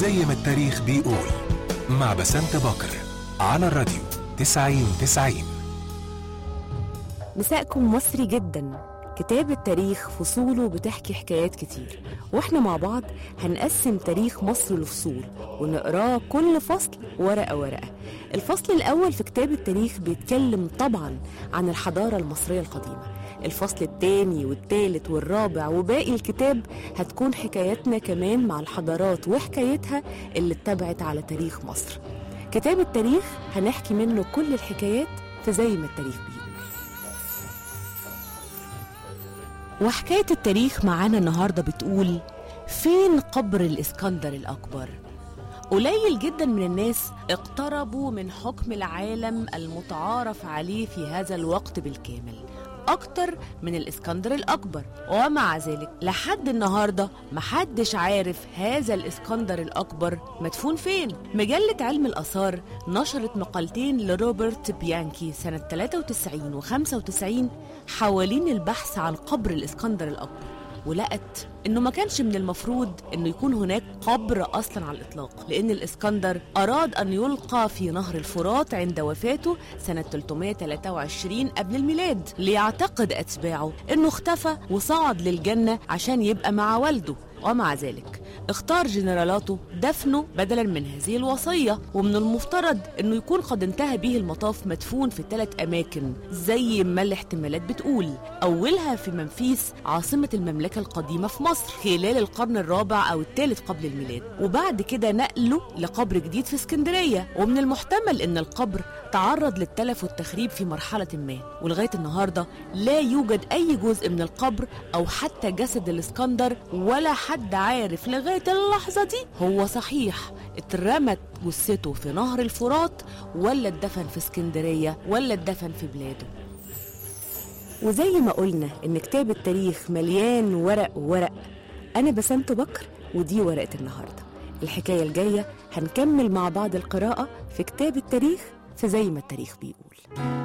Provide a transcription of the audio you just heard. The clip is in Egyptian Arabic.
زي ما التاريخ بيقول مع بسنت بكر على الراديو 90 90 مساءكم مصري جدا كتاب التاريخ فصوله بتحكي حكايات كتير واحنا مع بعض هنقسم تاريخ مصر لفصول ونقراه كل فصل ورقة ورقة الفصل الأول في كتاب التاريخ بيتكلم طبعا عن الحضارة المصرية القديمة الفصل الثاني والثالث والرابع وباقي الكتاب هتكون حكاياتنا كمان مع الحضارات وحكايتها اللي اتبعت على تاريخ مصر كتاب التاريخ هنحكي منه كل الحكايات في زي ما التاريخ بيقول وحكاية التاريخ معانا النهاردة بتقول فين قبر الإسكندر الأكبر؟ قليل جدا من الناس اقتربوا من حكم العالم المتعارف عليه في هذا الوقت بالكامل أكتر من الإسكندر الأكبر ومع ذلك لحد النهاردة محدش عارف هذا الإسكندر الأكبر مدفون فين مجلة علم الآثار نشرت مقالتين لروبرت بيانكي سنة 93 و 95 حوالين البحث عن قبر الإسكندر الأكبر ولقت انه ما كانش من المفروض انه يكون هناك قبر اصلا على الاطلاق لان الاسكندر اراد ان يلقى في نهر الفرات عند وفاته سنه 323 قبل الميلاد ليعتقد اتباعه انه اختفى وصعد للجنه عشان يبقى مع والده ومع ذلك اختار جنرالاته دفنه بدلا من هذه الوصية ومن المفترض انه يكون قد انتهى به المطاف مدفون في ثلاث اماكن زي ما الاحتمالات بتقول اولها في منفيس عاصمة المملكة القديمة في مصر خلال القرن الرابع او الثالث قبل الميلاد وبعد كده نقله لقبر جديد في اسكندرية ومن المحتمل ان القبر تعرض للتلف والتخريب في مرحلة ما ولغاية النهاردة لا يوجد اي جزء من القبر او حتى جسد الاسكندر ولا حد عارف لغاية اللحظة دي هو صحيح اترمت جثته في نهر الفرات ولا اتدفن في اسكندرية ولا اتدفن في بلاده وزي ما قلنا ان كتاب التاريخ مليان ورق وورق انا بسنت بكر ودي ورقة النهاردة الحكاية الجاية هنكمل مع بعض القراءة في كتاب التاريخ في زي ما التاريخ بيقول